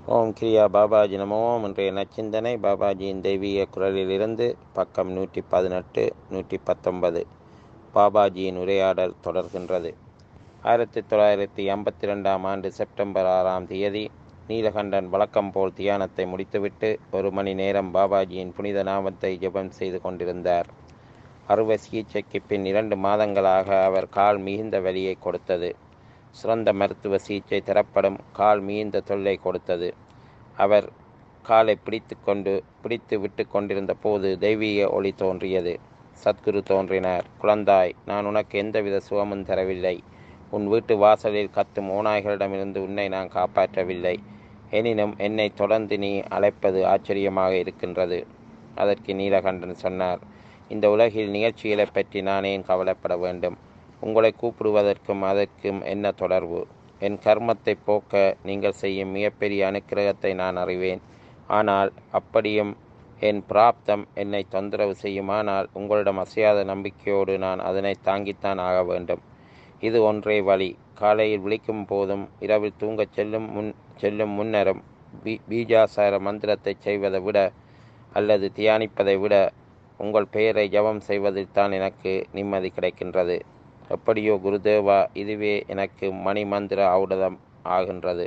ஓம் கிரியா பாபாஜி நமோ இன்றைய நச்சிந்தனை பாபாஜியின் தெய்வீக குரலிலிருந்து பக்கம் நூற்றி பதினெட்டு நூற்றி பத்தொன்பது பாபாஜியின் உரையாடல் தொடர்கின்றது ஆயிரத்தி தொள்ளாயிரத்தி ஐம்பத்தி ரெண்டாம் ஆண்டு செப்டம்பர் ஆறாம் தேதி நீலகண்டன் வழக்கம் போல் தியானத்தை முடித்துவிட்டு ஒரு மணி நேரம் பாபாஜியின் புனித நாமத்தை ஜெபம் செய்து கொண்டிருந்தார் அறுவை சிகிச்சைக்கு பின் இரண்டு மாதங்களாக அவர் கால் மிகுந்த வலியை கொடுத்தது சிறந்த மருத்துவ சிகிச்சை தரப்படும் கால் மிகுந்த தொல்லை கொடுத்தது அவர் காலை பிடித்து கொண்டு பிடித்து விட்டு கொண்டிருந்த போது தெய்வீக ஒளி தோன்றியது சத்குரு தோன்றினார் குழந்தாய் நான் உனக்கு எந்தவித சுகமும் தரவில்லை உன் வீட்டு வாசலில் கத்தும் ஓநாய்களிடமிருந்து உன்னை நான் காப்பாற்றவில்லை எனினும் என்னை தொடர்ந்து நீ அழைப்பது ஆச்சரியமாக இருக்கின்றது அதற்கு நீலகண்டன் சொன்னார் இந்த உலகில் நிகழ்ச்சிகளை பற்றி நான் ஏன் கவலைப்பட வேண்டும் உங்களை கூப்பிடுவதற்கும் அதற்கும் என்ன தொடர்பு என் கர்மத்தை போக்க நீங்கள் செய்யும் மிகப்பெரிய அனுக்கிரகத்தை நான் அறிவேன் ஆனால் அப்படியும் என் பிராப்தம் என்னை தொந்தரவு செய்யுமானால் உங்களிடம் அசையாத நம்பிக்கையோடு நான் அதனை தாங்கித்தான் ஆக வேண்டும் இது ஒன்றே வழி காலையில் விழிக்கும் போதும் இரவில் தூங்கச் செல்லும் முன் செல்லும் முன்னரும் பீ பீஜாசார மந்திரத்தை செய்வதை விட அல்லது தியானிப்பதை விட உங்கள் பெயரை ஜபம் செய்வதில் தான் எனக்கு நிம்மதி கிடைக்கின்றது எப்படியோ குருதேவா இதுவே எனக்கு மணி மந்திர ஔடதம் ஆகின்றது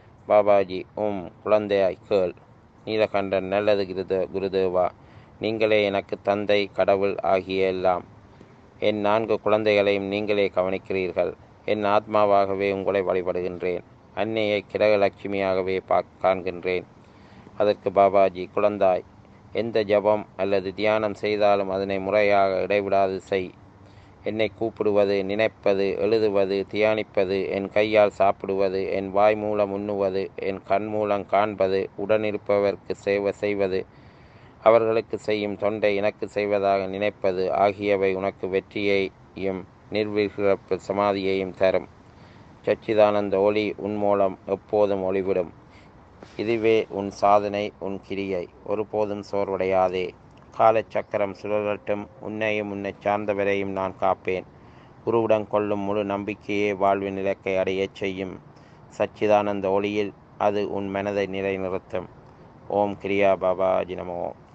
பாபாஜி உம் குழந்தையாய் கேள் நீலகண்டன் நல்லது குருதே குருதேவா நீங்களே எனக்கு தந்தை கடவுள் ஆகிய எல்லாம் என் நான்கு குழந்தைகளையும் நீங்களே கவனிக்கிறீர்கள் என் ஆத்மாவாகவே உங்களை வழிபடுகின்றேன் அன்னையை கிரகலட்சுமியாகவே பா காண்கின்றேன் அதற்கு பாபாஜி குழந்தாய் எந்த ஜபம் அல்லது தியானம் செய்தாலும் அதனை முறையாக இடைவிடாது செய் என்னை கூப்பிடுவது நினைப்பது எழுதுவது தியானிப்பது என் கையால் சாப்பிடுவது என் வாய் மூலம் உண்ணுவது என் கண் மூலம் காண்பது உடனிருப்பவர்க்கு சேவை செய்வது அவர்களுக்கு செய்யும் தொண்டை எனக்கு செய்வதாக நினைப்பது ஆகியவை உனக்கு வெற்றியையும் நிர்விகிழப்பு சமாதியையும் தரும் சச்சிதானந்த ஒளி உன் மூலம் எப்போதும் ஒளிவிடும் இதுவே உன் சாதனை உன் கிரியை ஒருபோதும் சோர்வடையாதே காலச்சக்கரம் சுழலட்டும் உன்னையும் உன்னை சார்ந்தவரையும் நான் காப்பேன் குருவுடன் கொள்ளும் முழு நம்பிக்கையே வாழ்வின் இலக்கை அடையச் செய்யும் சச்சிதானந்த ஒளியில் அது உன் மனதை நிலைநிறுத்தும் ஓம் கிரியா பாபா ஜினமோ